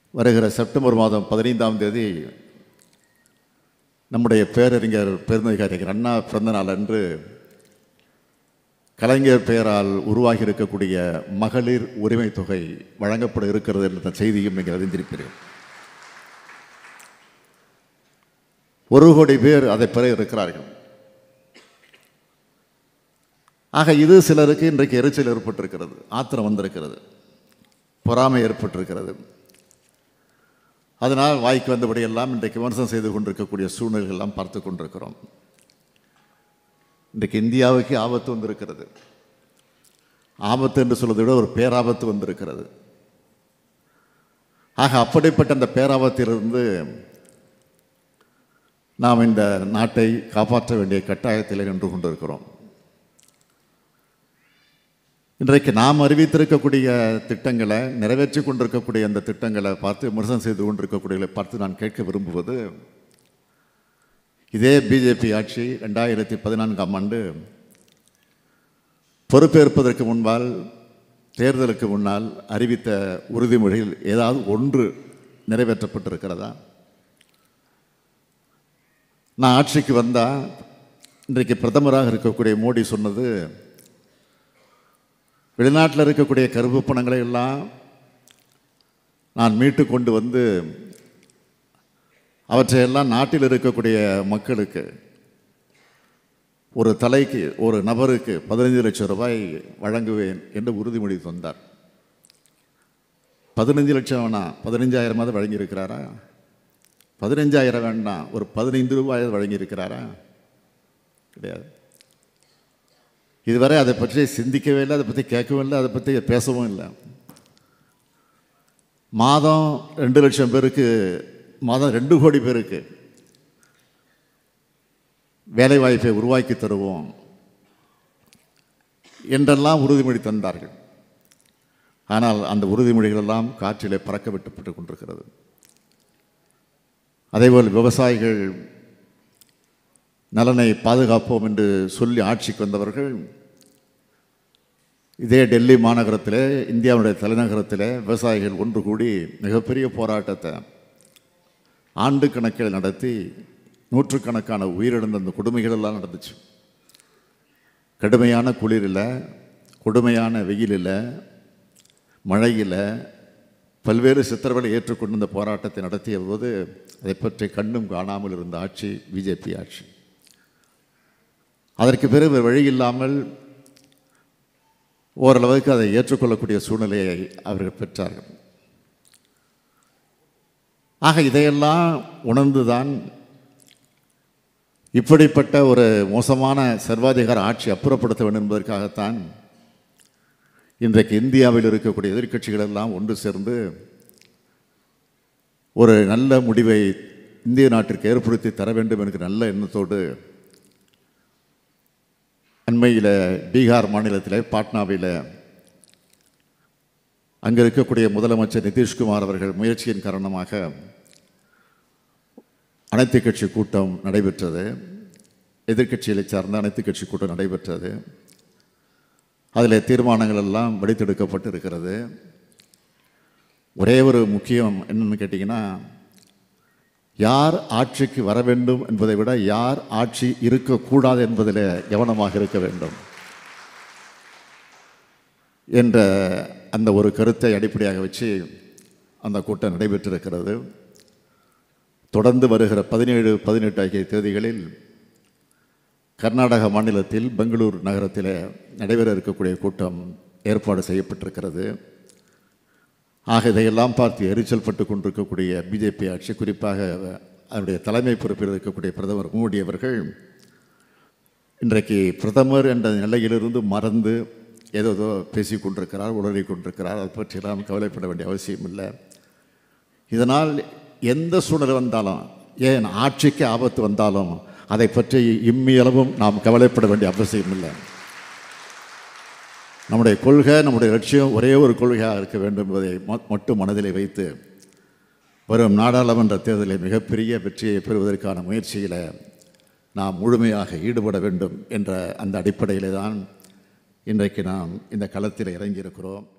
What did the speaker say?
வருகிற செப்டம்பர் மாதம் பதினைந்தாம் தேதி நம்முடைய பேரறிஞர் பெருந்தகை அறிஞர் அண்ணா பிறந்த நாள் அன்று கலைஞர் பெயரால் உருவாகி இருக்கக்கூடிய மகளிர் உரிமை தொகை வழங்கப்பட இருக்கிறது என்ற செய்தியும் நீங்கள் அறிந்திருப்பீர்கள் ஒரு கோடி பேர் அதை பெற இருக்கிறார்கள் ஆக இது சிலருக்கு இன்றைக்கு எரிச்சல் ஏற்பட்டிருக்கிறது ஆத்திரம் வந்திருக்கிறது பொறாமை ஏற்பட்டிருக்கிறது அதனால் வாய்க்கு வந்தபடி எல்லாம் இன்றைக்கு விமர்சனம் செய்து கொண்டிருக்கக்கூடிய சூழ்நிலைகள் எல்லாம் பார்த்து கொண்டிருக்கிறோம் இன்றைக்கு இந்தியாவுக்கு ஆபத்து வந்திருக்கிறது ஆபத்து என்று சொல்வதை விட ஒரு பேராபத்து வந்திருக்கிறது ஆக அப்படிப்பட்ட அந்த பேராபத்திலிருந்து நாம் இந்த நாட்டை காப்பாற்ற வேண்டிய கட்டாயத்தில் நின்று கொண்டிருக்கிறோம் இன்றைக்கு நாம் அறிவித்திருக்கக்கூடிய திட்டங்களை நிறைவேற்றி கொண்டிருக்கக்கூடிய அந்த திட்டங்களை பார்த்து விமர்சனம் செய்து கொண்டிருக்கக்கூடியவர்களை பார்த்து நான் கேட்க விரும்புவது இதே பிஜேபி ஆட்சி ரெண்டாயிரத்தி பதினான்காம் ஆண்டு பொறுப்பேற்பதற்கு முன்பால் தேர்தலுக்கு முன்னால் அறிவித்த உறுதிமொழியில் ஏதாவது ஒன்று நிறைவேற்றப்பட்டிருக்கிறதா நான் ஆட்சிக்கு வந்தால் இன்றைக்கு பிரதமராக இருக்கக்கூடிய மோடி சொன்னது வெளிநாட்டில் இருக்கக்கூடிய கருப்பு பணங்களை எல்லாம் நான் மீட்டு கொண்டு வந்து அவற்றையெல்லாம் நாட்டில் இருக்கக்கூடிய மக்களுக்கு ஒரு தலைக்கு ஒரு நபருக்கு பதினைஞ்சு லட்சம் ரூபாய் வழங்குவேன் என்று உறுதிமொழி தந்தார் பதினஞ்சு லட்சம் வேணாம் பதினஞ்சாயிரமாவது வழங்கியிருக்கிறாரா பதினஞ்சாயிரம் வேண்டாம் ஒரு பதினைந்து ரூபாயாவது வழங்கியிருக்கிறாரா கிடையாது இதுவரை அதை பற்றி சிந்திக்கவே இல்லை அதை பற்றி கேட்கவும் இல்லை அதை பற்றி பேசவும் இல்லை மாதம் ரெண்டு லட்சம் பேருக்கு மாதம் ரெண்டு கோடி பேருக்கு வேலைவாய்ப்பை உருவாக்கி தருவோம் என்றெல்லாம் உறுதிமொழி தந்தார்கள் ஆனால் அந்த உறுதிமொழிகள் எல்லாம் காற்றிலே பறக்க விட்டுப்பட்டு கொண்டிருக்கிறது அதேபோல் விவசாயிகள் நலனை பாதுகாப்போம் என்று சொல்லி ஆட்சிக்கு வந்தவர்கள் இதே டெல்லி மாநகரத்திலே இந்தியாவுடைய தலைநகரத்திலே விவசாயிகள் ஒன்று கூடி மிகப்பெரிய போராட்டத்தை ஆண்டு கணக்கில் நடத்தி நூற்றுக்கணக்கான உயிரிழந்த அந்த கொடுமைகள் எல்லாம் நடந்துச்சு கடுமையான குளிரில் கொடுமையான வெயிலில் மழையில் பல்வேறு சித்திரவதை ஏற்றுக்கொண்டு இந்த போராட்டத்தை நடத்திய போது அதை பற்றி கண்ணும் காணாமல் இருந்த ஆட்சி பிஜேபி ஆட்சி அதற்கு பிறகு வேறு வழி இல்லாமல் ஓரளவுக்கு அதை ஏற்றுக்கொள்ளக்கூடிய சூழ்நிலையை அவர்கள் பெற்றார்கள் ஆக இதையெல்லாம் உணர்ந்துதான் இப்படிப்பட்ட ஒரு மோசமான சர்வாதிகார ஆட்சி அப்புறப்படுத்த வேண்டும் என்பதற்காகத்தான் இன்றைக்கு இந்தியாவில் இருக்கக்கூடிய எதிர்க்கட்சிகள் எல்லாம் ஒன்று சேர்ந்து ஒரு நல்ல முடிவை இந்திய நாட்டிற்கு ஏற்படுத்தி தர வேண்டும் என்கிற நல்ல எண்ணத்தோடு அண்மையில் பீகார் மாநிலத்தில் பாட்னாவில் அங்கே இருக்கக்கூடிய முதலமைச்சர் நிதிஷ்குமார் அவர்கள் முயற்சியின் காரணமாக அனைத்து கட்சி கூட்டம் நடைபெற்றது எதிர்க்கட்சிகளை சார்ந்த அனைத்து கட்சி கூட்டம் நடைபெற்றது அதில் தீர்மானங்கள் எல்லாம் வெடித்தெடுக்கப்பட்டு இருக்கிறது ஒரே ஒரு முக்கியம் என்னன்னு கேட்டிங்கன்னா யார் ஆட்சிக்கு வர வேண்டும் என்பதை விட யார் ஆட்சி இருக்கக்கூடாது என்பதில் கவனமாக இருக்க வேண்டும் என்ற அந்த ஒரு கருத்தை அடிப்படையாக வச்சு அந்த கூட்டம் நடைபெற்றிருக்கிறது தொடர்ந்து வருகிற பதினேழு பதினெட்டு ஆகிய தேதிகளில் கர்நாடக மாநிலத்தில் பெங்களூர் நகரத்தில் நடைபெற இருக்கக்கூடிய கூட்டம் ஏற்பாடு செய்யப்பட்டிருக்கிறது ஆக இதையெல்லாம் பார்த்து எரிச்சல் பட்டு கொண்டிருக்கக்கூடிய பிஜேபி ஆட்சி குறிப்பாக அதனுடைய தலைமை பொறுப்பில் இருக்கக்கூடிய பிரதமர் மோடி அவர்கள் இன்றைக்கு பிரதமர் என்ற நிலையிலிருந்து மறந்து ஏதோ பேசி கொண்டிருக்கிறார் உளறி கொண்டிருக்கிறார் அதை பற்றியெல்லாம் கவலைப்பட வேண்டிய அவசியம் இல்லை இதனால் எந்த சூழ்நிலை வந்தாலும் ஏன் ஆட்சிக்கு ஆபத்து வந்தாலும் அதை பற்றி இம்மியளவும் நாம் கவலைப்பட வேண்டிய அவசியம் இல்லை நம்முடைய கொள்கை நம்முடைய லட்சியம் ஒரே ஒரு கொள்கையாக இருக்க வேண்டும் என்பதை ம- மட்டும் மனதிலே வைத்து வரும் நாடாளுமன்ற தேர்தலில் மிகப்பெரிய வெற்றியை பெறுவதற்கான முயற்சியில் நாம் முழுமையாக ஈடுபட வேண்டும் என்ற அந்த அடிப்படையிலே தான் இன்றைக்கு நாம் இந்த களத்தில் இறங்கியிருக்கிறோம்